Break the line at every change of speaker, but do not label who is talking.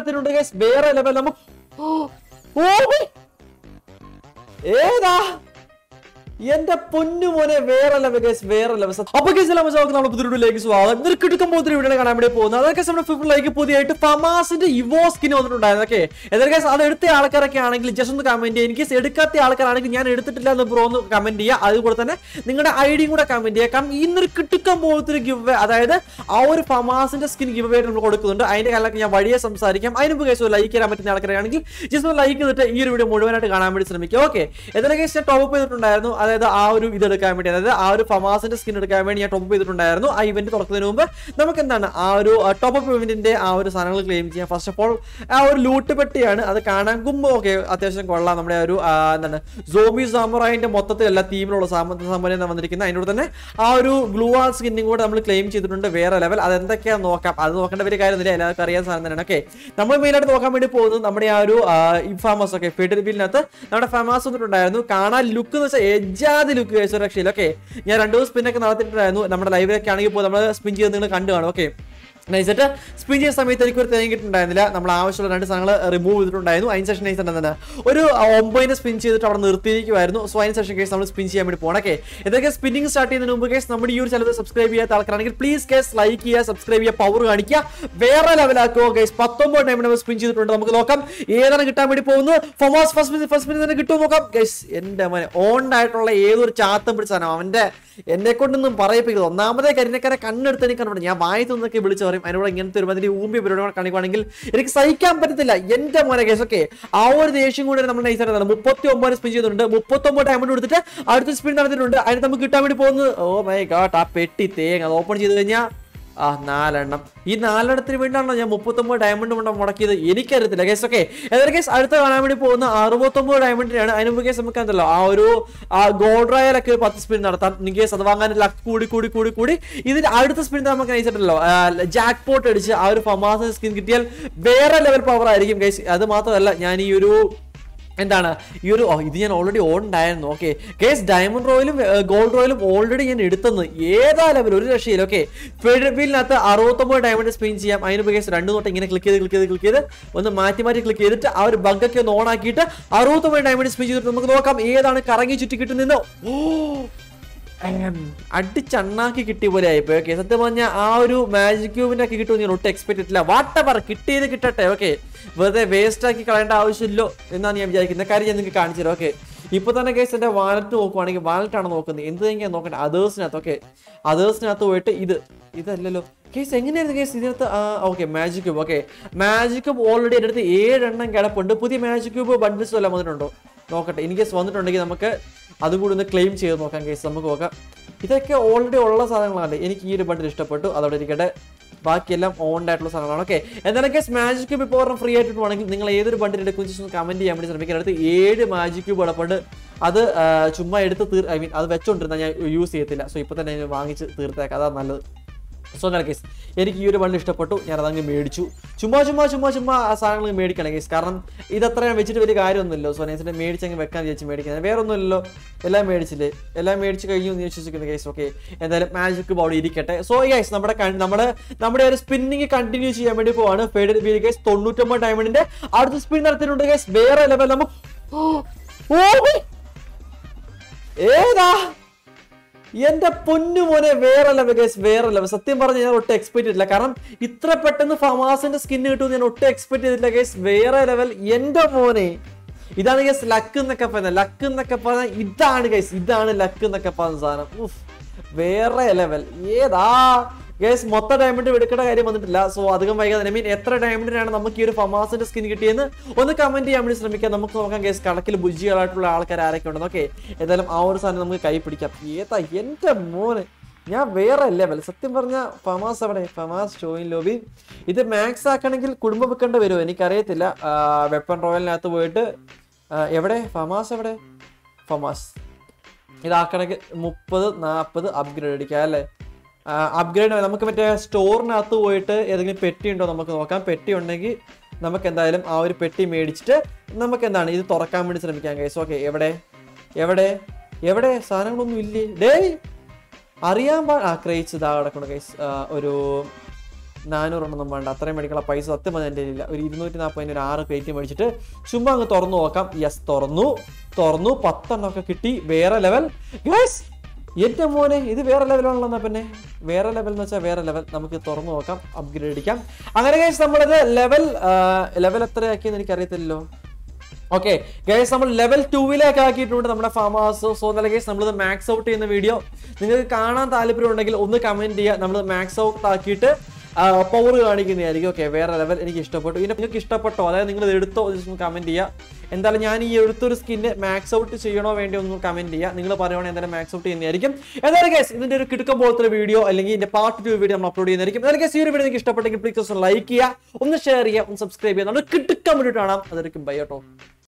നടത്തിയിട്ടുണ്ട് ഗൈസ് വേറെ ലെവൽ നമ്മ ഓ ഓ, ഏതാ എന്റെ പൊന്നു മോനെ വേറെ ലെവൽ ഗൈസ് വേറെ ലെവൽ അപ്പൊ ഗൈസ് എല്ലാം നമുക്ക് നമ്മുടെ പുതിയ സ്വാഗതം ഇന്നൊരു കിടക്കും പോകുന്ന വീഡിയോ കാണാൻ വേണ്ടി പോകുന്നത് അതൊക്കെ നമ്മുടെ ഫിഫ്റ്റിലേക്ക് പുതിയതായിട്ട് ഫമാസിന്റെ ഇവോ സ്കിൻ വന്നിട്ടുണ്ടായിരുന്നു ഓക്കെ എന്നാൽ ഗൈസ് അത് എടുത്ത ആൾക്കാരൊക്കെ ആണെങ്കിൽ ജസ്റ്റ് ഒന്ന് കമന്റ് ചെയ്യുക എനിക്ക് എടുക്കാത്ത ആൾക്കാരാണെങ്കിൽ ഞാൻ എടുത്തിട്ടില്ല എന്ന് ബ്രോ ഒന്ന് കമന്റ് ചെയ്യുക അതുകൂടെ തന്നെ നിങ്ങളുടെ ഐഡിയും കൂടെ കമന്റ് ചെയ്യുക കാരണം ഇന്നൊരു കിട്ടുക്കം പോലത്തെ ഒരു ഗിവ് അതായത് ആ ഒരു ഫമാസിന്റെ സ്കിൻ ഗിവ് ആയിട്ട് നമ്മൾ കൊടുക്കുന്നുണ്ട് അതിന്റെ കാര്യങ്ങളൊക്കെ ഞാൻ വഴിയെ സംസാരിക്കാം അതിന് മുമ്പ് കേസ് ലൈക്ക് ചെയ്യാൻ പറ്റുന്ന ആൾക്കാരാണെങ്കിൽ ജസ്റ്റ് ഒന്ന് ലൈക്ക് ചെയ്തിട്ട് ഈ ഒരു വീഡിയോ മുഴുവനായിട്ട് കാണാൻ വേണ്ടി ശ്രമിക്കുക ഓക്കെ എന്തായാലും കേസ് ഞാൻ ടോപ്പ് ചെയ്തിട്ടുണ്ടായിരുന്നു അതായത് ആ ഒരു ഇത് എടുക്കാൻ വേണ്ടി അതായത് ആ ഒരു ഫമാസിന്റെ സ്കിൻ എടുക്കാൻ വേണ്ടി ഞാൻ ടോപ്പ് ചെയ്തിട്ടുണ്ടായിരുന്നു ആ ഇവന്റ് തുറക്കുന്നതിന് മുമ്പ് നമുക്ക് എന്താണ് ആ ഒരു ടോപ്പ് അപ്പ് ഇവന്റിന്റെ ആ ഒരു സാധനങ്ങൾ ക്ലെയിം ചെയ്യാം ഫസ്റ്റ് ഓഫ് ഓൾ ആ ഒരു ലൂട്ട് പെട്ടിയാണ് അത് കാണാൻ കുമ്പോ ഓക്കെ അത്യാവശ്യം കൊള്ളാം നമ്മുടെ ആ ഒരു ആ, എന്താണ് സോമി സാമുറായിന്റെ മൊത്തത്തിൽ എല്ലാ തീമിലുള്ള സാമ്പത്തിക വന്നിരിക്കുന്ന അതിനോട് തന്നെ ആ ഒരു ഗ്ലൂ ആൾ സ്കിന്നും കൂടെ നമ്മൾ ക്ലെയിം ചെയ്തിട്ടുണ്ട് വേറെ ലെവൽ അത് എന്തൊക്കെയാന്ന് നോക്കാം അത് നോക്കേണ്ട വലിയ കാര്യമൊന്നുമില്ല എല്ലാവർക്കും അറിയാൻ സാധനം തന്നെയാണ് ഓക്കെ നമ്മൾ മെയിനായിട്ട് നോക്കാൻ വേണ്ടി പോകുന്നത് നമ്മുടെ ആ ഒരു ഇൻഫാമസ് ഒക്കെ ഫെഡറിബിലിനകത്ത് നമ്മുടെ ഫാമാസ് വന്നിട്ടുണ്ടായിരുന്നു കാണാൻ ലുക്ക് എന്ന് വെച്ചാൽ എജാതി ലുക്ക് കഴിച്ച രക്ഷയിൽ ഓക്കെ ഞാൻ രണ്ടു ദിവസം സ്പിന്നൊക്കെ നടത്തിയിട്ടുണ്ടായിരുന്നു നമ്മുടെ ലൈവിലൊക്കെ ആണെങ്കിൽ ഇപ്പോൾ നമ്മൾ സ്പിൻ ചെയ്ത് നിങ്ങൾ കണ്ടു കാണും ഓക്കെ നൈസിട്ട് സ്പിൻ ചെയ്യുന്ന സമയത്ത് എനിക്ക് ഒരു തേങ്ങ കിട്ടുന്നുണ്ടായിരുന്നില്ല നമ്മൾ ആവശ്യമുള്ള രണ്ട് സാധനങ്ങൾ റിമൂവ് ചെയ്തിട്ടുണ്ടായിരുന്നു അതിന് ശേഷം നൈസ് തന്നെ ഒരു ഒമ്പതിനെ സ്പിൻ ചെയ്തിട്ട് അവിടെ നിർത്തിയിരിക്കുമായിരുന്നു സോ അതിന് ശേഷം കേസ് നമ്മൾ സ്പിൻ ചെയ്യാൻ വേണ്ടി പോകണം ഓക്കെ ഇതൊക്കെ സ്പിന്നിങ് സ്റ്റാർട്ട് ചെയ്യുന്നതിന് മുമ്പ് കേസ് നമ്മുടെ ഈ ഒരു ചലത് സബ്സ്ക്രൈബ് ചെയ്യാത്ത ആൾക്കാരാണെങ്കിൽ പ്ലീസ് കേസ് ലൈക്ക് ചെയ്യുക സബ്സ്ക്രൈബ് ചെയ്യുക പവർ കാണിക്കുക വേറെ ലെവലാക്കുക കേസ് പത്തൊമ്പത് ടൈം നമ്മൾ സ്പിൻ ചെയ്തിട്ടുണ്ട് നമുക്ക് നോക്കാം ഏതാണ് കിട്ടാൻ വേണ്ടി പോകുന്നത് ഫൊമാസ് ഫസ്റ്റ് മിനിറ്റ് ഫസ്റ്റ് മിനിറ്റ് തന്നെ കിട്ടുമോ നോക്കാം കേസ് എന്റെ മോനെ ഓൺ ആയിട്ടുള്ള ഏതൊരു ചാത്തം പിടിച്ച സാധനം അവന്റെ എന്നെ കൊണ്ടൊന്നും പറയിപ്പിക്കരുത് ഒന്നാമതേ കരിനക്കാരെ കണ്ണെടുത്ത് എനിക്ക് കണ്ടു ഞാൻ വായത്തു നിന്നൊക്കെ വിളിച്ചു പറയും അതിനോട് ഇങ്ങനത്തെ ഒരു മതിരി ഊമ്പിയ പരിപാടി കാണിക്കുവാണെങ്കിൽ എനിക്ക് സഹിക്കാൻ പറ്റത്തില്ല എന്റെ മോനെ കേസ് ഓക്കെ ആ ഒരു ദേഷ്യം കൂടെ നമ്മൾ നൈസായിട്ട് മുപ്പത്തി ഒമ്പത് സ്പിൻ ചെയ്തിട്ടുണ്ട് മുപ്പത്തി ഒമ്പത് ടൈം കൊടുത്തിട്ട് അടുത്ത സ്പിൻ നടത്തിയിട്ടുണ്ട് അതിന് നമുക്ക് കിട്ടാൻ വേണ്ടി പോകുന്നത് ഓ മൈ ഗാട്ട് ആ പെട്ടി തേങ്ങ അത് ഓപ്പൺ ചെയ്ത് കഴിഞ്ഞാൽ ആ നാലെണ്ണം ഈ നാലെണ്ണത്തിന് വേണ്ടിയാണോ ഞാൻ മുപ്പത്തൊമ്പത് ഡയമണ്ട് കൊണ്ട് മുടക്കിയത് എനിക്കറിയത്തില്ല കേസ് ഓക്കെ ഏതൊരു കേസ് അടുത്ത കാണാൻ വേണ്ടി പോകുന്ന അറുപത്തൊമ്പത് ഡയമണ്ടിനാണ് അതിന് മുമ്പ് കേസ് നമുക്ക് എന്തല്ലോ ആ ഒരു ആ ഗോൾഡ് റോയലൊക്കെ പത്ത് സ്പിൻ നടത്താം നിങ്ങൾക്ക് കേസ് അത് വാങ്ങാൻ ലക്ക് കൂടി കൂടി കൂടി കൂടി ഇതിന് അടുത്ത സ്പിൻ നമുക്ക് നയിച്ചിട്ടല്ലോ ജാക്ക് പോട്ട് അടിച്ച് ആ ഒരു ഫമാസ സ്കിൻ കിട്ടിയാൽ വേറെ ലെവൽ പവർ ആയിരിക്കും കേസ് അത് മാത്രമല്ല ഞാൻ ഈ ഒരു എന്താണ് ഈ ഒരു ഓ, ഇത് ഞാൻ ഓൾറെഡി ഓൺ ഉണ്ടായിരുന്നു ഓക്കെ കേസ് ഡയമണ്ട് റോയിലും ഗോൾഡ് റോയിലും ഓൾറെഡി ഞാൻ എടുത്തെന്ന് ഏതാ ലെവൽ ഒരു രക്ഷയില്ല ഓക്കെ ഫെഡറബിലിനകത്ത് അറുപത്തൊമ്പത് ഡയമണ്ട് സ്പിൻ ചെയ്യാം അതിന് കേസ് രണ്ടു തൊട്ട് ഇങ്ങനെ ക്ലിക്ക് ചെയ്ത് ക്ലിക്ക് ചെയ്ത് ക്ലിക്ക് ചെയ്ത് ഒന്ന് മാറ്റി മാറ്റി ക്ലിക്ക് ചെയ്തിട്ട് ആ ഒരു ബഗ്ഗൊക്കെ ഒന്ന് ഓൺ ആക്കിയിട്ട് അറുപത്തൊമ്പത് ഡയമണ്ട് സ്പിൻ ചെയ്തിട്ട് നമുക്ക് നോക്കാം ഏതാണ് കറങ്ങി ചുറ്റി കിട്ടുന്നതെന്നോ ഓ ഉം, അടിച്ചണ്ണാക്കി കിട്ടിയ പോലെ ആയിപ്പോയി ഓക്കെ സത്യം പറഞ്ഞാൽ ആ ഒരു മാജിക് ക്യൂബിന്റെ ഒക്കെ കിട്ടുമെന്ന് ഞാൻ ഒട്ടും എക്സ്പെക്ട് ചെയ്തിട്ടില്ല വാട്ടവർ കിട്ടിയത് കിട്ടട്ടെ ഓക്കെ വെറുതെ വേസ്റ്റ് ആക്കി കളയേണ്ട ആവശ്യമില്ലോ എന്നാണ് ഞാൻ വിചാരിക്കുന്നത് കാര്യം ഞാൻ നിങ്ങൾക്ക് കാണിച്ചു തരാം ഓക്കെ ഇപ്പൊ തന്നെ കേസ് എന്റെ വാലറ്റ് നോക്കുവാണെങ്കിൽ വാലറ്റ് ആണ് നോക്കുന്നത് എന്ത് തന്നെയാണ് നോക്കണ്ടേ അതേഴ്സിനകത്ത് ഓക്കെ അതേഴ്സിനകത്ത് പോയിട്ട് ഇത് ഇതല്ലല്ലോ കേസ് എങ്ങനെയായിരുന്നു കേസ് ഇതിനകത്ത് ആ okay magic cube okay magic cube already എൻ്റെ അടുത്ത് ഏഴെണ്ണം കിടപ്പുണ്ട് പുതിയ മാജിക് ക്യൂബ് ബണ്ടിൽസ് വല്ലതും വന്നിട്ടുണ്ടോ നോക്കട്ടെ ഇൻ കേസ് വന്നിട്ടുണ്ടെങ്കിൽ നമുക്ക് അതും കൂടി ഒന്ന് ക്ലെയിം ചെയ്ത് നോക്കാം കേസ് നമുക്ക് നോക്കാം ഇതൊക്കെ ഓൾറെഡി ഉള്ള സാധനങ്ങളാണ് എനിക്ക് ഈ ഒരു ബണ്ടിൽ ഇഷ്ടപ്പെട്ടു അതോടെ ഇരിക്കട്ടെ ബാക്കിയെല്ലാം ഓൺ ആയിട്ടുള്ള സാധനങ്ങളാണ് ഓക്കെ എന്തായാലും കേസ് മാജിക് ക്യൂബ് ഇപ്പോൾ ഫ്രീ ആയിട്ട് വേണമെങ്കിൽ നിങ്ങൾ ഏതൊരു ബണ്ടിൽ എടുക്കും ജസ്റ്റ് ഒന്ന് കമന്റ് ചെയ്യാൻ വേണ്ടി ശ്രമിക്കുക അടുത്ത് ഏഴ് മാജിക് ക്യൂബ് കിടപ്പുണ്ട് അത് ആ, ചുമ്മാ എടുത്ത് തീർ ഐ മീൻ അത് വെച്ചോണ്ടിരുന്ന ഞാൻ യൂസ് ചെയ്യത്തില്ല സോ ഇപ്പോൾ തന്നെ ഞാൻ വാങ്ങിച്ച് തീർത്തേക്കാം അതാണ് നല്ലത് സോ അങ്ങനെ കേസ് എനിക്ക് ഈ ഒരു ബണ്ടിൽ ഇഷ്ടപ്പെട്ടു ഞാൻ അതങ്ങ് മേടിച്ചു ചുമ്മാ ചുമ്മാ ചുമ്മാ ചുമ്മാ ആ സാധനങ്ങൾ മേടിക്കണം കേസ് കാരണം ഇതത്ര ഞാൻ വെച്ചിട്ട് വലിയ കാര്യമൊന്നുമില്ലല്ലോ സോ നൈസിനെ മേടിച്ചങ്ങ് വെക്കാൻ വിചാരിച്ച് മേടിക്കുന്നത് വേറെ ഒന്നുമില്ലല്ലോ എല്ലാം മേടിച്ചില്ലേ എല്ലാം മേടിച്ച് കഴിഞ്ഞു എന്ന് വിശ്വസിക്കുന്ന കേസ് ഓക്കെ എന്തായാലും മാജിക് ബോഡി ഇരിക്കട്ടെ സോ ഗൈസ് നമ്മുടെ കൺ- നമ്മുടെ നമ്മുടെ ഒരു സ്പിന്നിങ് കണ്ടിന്യൂ ചെയ്യാൻ വേണ്ടി പോവാണ് ഫേഡ് ബി ഗൈസ് തൊണ്ണൂറ്റൊമ്പത് ഡയമണ്ടിന്റെ അടുത്ത സ്പിൻ നടത്തിയിട്ടുണ്ട് ഗൈസ് വേറെ ലെവൽ നമുക്ക് ഓ ഓ, ഏതാ എന്റെ പൊന്നു മോനെ വേറെ ലെവൽ ഗൈസ് വേറെ ലെവൽ സത്യം പറഞ്ഞ ഞാൻ ഒട്ടും എക്സ്പെക്ട് ചെയ്തിട്ടില്ല കാരണം ഇത്ര പെട്ടെന്ന് ഫമാസിന്റെ സ്കിന്ന് കിട്ടുമെന്ന് ഞാൻ ഒട്ടും എക്സ്പെക്ട് ചെയ്തിട്ടില്ല ഗൈസ് വേറെ ലെവൽ എന്റെ മോനെ ഇതാണ് ഗൈസ് ലക്ക് എന്നൊക്കെ പറയുന്നത് ലക്ക് എന്നൊക്കെ പറഞ്ഞാൽ ഇതാണ് ഗൈസ് ഇതാണ് ലക്ക് എന്നൊക്കെ പറഞ്ഞ സാധനം ഉഫ് വേറെ ലെവൽ ഏതാ ഗൈസ് മൊത്തം ഡയമണ്ട് എടുക്കേണ്ട കാര്യം വന്നിട്ടില്ല സോ അധികം വൈകാതെ ഐ മീൻ എത്ര ഡയമണ്ടിനാണ് നമുക്ക് ഈ ഒരു ഫമാസിന്റെ സ്കിൻ കിട്ടിയെന്ന് ഒന്ന് കമന്റ് ചെയ്യാൻ വേണ്ടി ശ്രമിക്കാം നമുക്ക് നോക്കാം ഗൈസ് കണക്കിൽ ബുജികളായിട്ടുള്ള ആൾക്കാർ ആരൊക്കെ ഉണ്ടെന്ന് ഓക്കെ ഏതായാലും ആ ഒരു സാധനം നമുക്ക് കൈ പിടിക്കാം ഏതാ എന്റെ മോനെ ഞാൻ വേറെ ലെവൽ സത്യം പറഞ്ഞ ഫമാസ് അവിടെ ഫമാസ് ഷോയിൻ ലോബി ഇത് മാക്സ് ആക്കണമെങ്കിൽ കുടുംബം വെക്കേണ്ടി വരുമോ എനിക്കറിയത്തില്ല വെപ്പൺ റോയലിനകത്ത് പോയിട്ട് ആ, എവിടെ ഫമാസ് എവിടെ ഫമാസ് ഇതാക്കണമെങ്കിൽ മുപ്പത് നാൽപ്പത് അപ്ഗ്രേഡ് അടിക്കാം അല്ലേ അപ്ഗ്രേഡ് നമുക്ക് മറ്റേ സ്റ്റോറിനകത്ത് പോയിട്ട് ഏതെങ്കിലും പെട്ടി ഉണ്ടോ നമുക്ക് നോക്കാം പെട്ടി ഉണ്ടെങ്കിൽ നമുക്ക് എന്തായാലും ആ ഒരു പെട്ടി മേടിച്ചിട്ട് നമുക്ക് എന്താണ് ഇത് തുറക്കാൻ വേണ്ടി ശ്രമിക്കാം കേസ് ഓക്കെ എവിടെ എവിടെ എവിടെ സാധനങ്ങളൊന്നും ഇല്ലേ ഡേ അറിയാൻ പാ ആ ക്രേച്ച് ഇതാ കിടക്കണം കേസ് ഒരു നാനൂറെണ്ണം വേണ്ട അത്രയും മേടിക്കാനുള്ള പൈസ സത്യം പറഞ്ഞാൽ എൻ്റെ ഇല്ല ഒരു ഇരുന്നൂറ്റി നാൽപ്പതിന് ഒരു ആറ് പേറ്റി മേടിച്ചിട്ട് ചുമ്മാ അങ്ങ് തുറന്നു നോക്കാം യെസ് തുറന്നു തുറന്നു പത്തെണ്ണം ഒക്കെ കിട്ടി വേറെ ലെവൽ ഗൈസ് എന്റെ മോനെ ഇത് വേറെ ലെവലാണല്ലോ എന്നാ പിന്നെ വേറെ ലെവൽ എന്ന് വെച്ചാൽ വേറെ ലെവൽ നമുക്ക് തുറന്നു നോക്കാം അപ്ഗ്രേഡ് അടിക്കാം അങ്ങനെ ഗൈസ് നമ്മളിത് ലെവൽ ലെവൽ എത്രയാക്കിയെന്ന് എനിക്കറിയത്തില്ലല്ലോ ഓക്കെ ഗൈസ് നമ്മൾ ലെവൽ ടൂവിലേക്ക് ആക്കിയിട്ടുണ്ട് നമ്മുടെ ഫാം ഹൗസ് സോ നല്ല ഗൈസ് നമ്മളിത് മാക്സ് ഔട്ട് ചെയ്യുന്ന വീഡിയോ നിങ്ങൾക്ക് കാണാൻ താല്പര്യം ഉണ്ടെങ്കിൽ ഒന്ന് കമന്റ് ചെയ്യുക നമ്മൾ മാക്സ് ഔട്ട് ആക്കിയിട്ട് പവർ കാണിക്കുന്നതായിരിക്കും ഓക്കെ വേറെ ലെവൽ എനിക്ക് ഇഷ്ടപ്പെട്ടു ഇതിന്റെ നിങ്ങൾക്ക് ഇഷ്ടപ്പെട്ടോ അതായത് നിങ്ങൾ ഇത് എടുത്തോ കമന്റ് ചെയ്യുക എന്തായാലും ഞാൻ ഈ എടുത്തൊരു സ്കിന്ന് മാക്സ് ഔട്ട് ചെയ്യണോ വേണ്ടി ഒന്ന് കമന്റ് ചെയ്യുക നിങ്ങൾ പറയുവാണെങ്കിൽ എന്തായാലും മാക്സ് ഔട്ട് ചെയ്യുന്നതായിരിക്കും എന്തായാലും ഗൈസ് ഇതിന്റെ ഒരു കിടക്കം പോലത്തെ വീഡിയോ അല്ലെങ്കിൽ ഇതിന്റെ പാർട്ട് ടു വീഡിയോ നമ്മൾ അപ്ലോഡ് ചെയ്യുന്നതായിരിക്കും എന്തായാലും ഗൈസ് ഈ ഒരു വീഡിയോ നിങ്ങൾക്ക് ഇഷ്ടപ്പെട്ടെങ്കിൽ പ്ലീസ് ഒന്ന് ലൈക്ക് ചെയ്യുക ഒന്ന് ഷെയർ ചെയ്യുക ഒന്ന് സബ്സ്ക്രൈബ് ചെയ്യുക നമ്മൾ കിടക്കാൻ വേണ്ടിയിട്ട് കാണാം അതായിരിക്കും ബൈ കേട്ടോ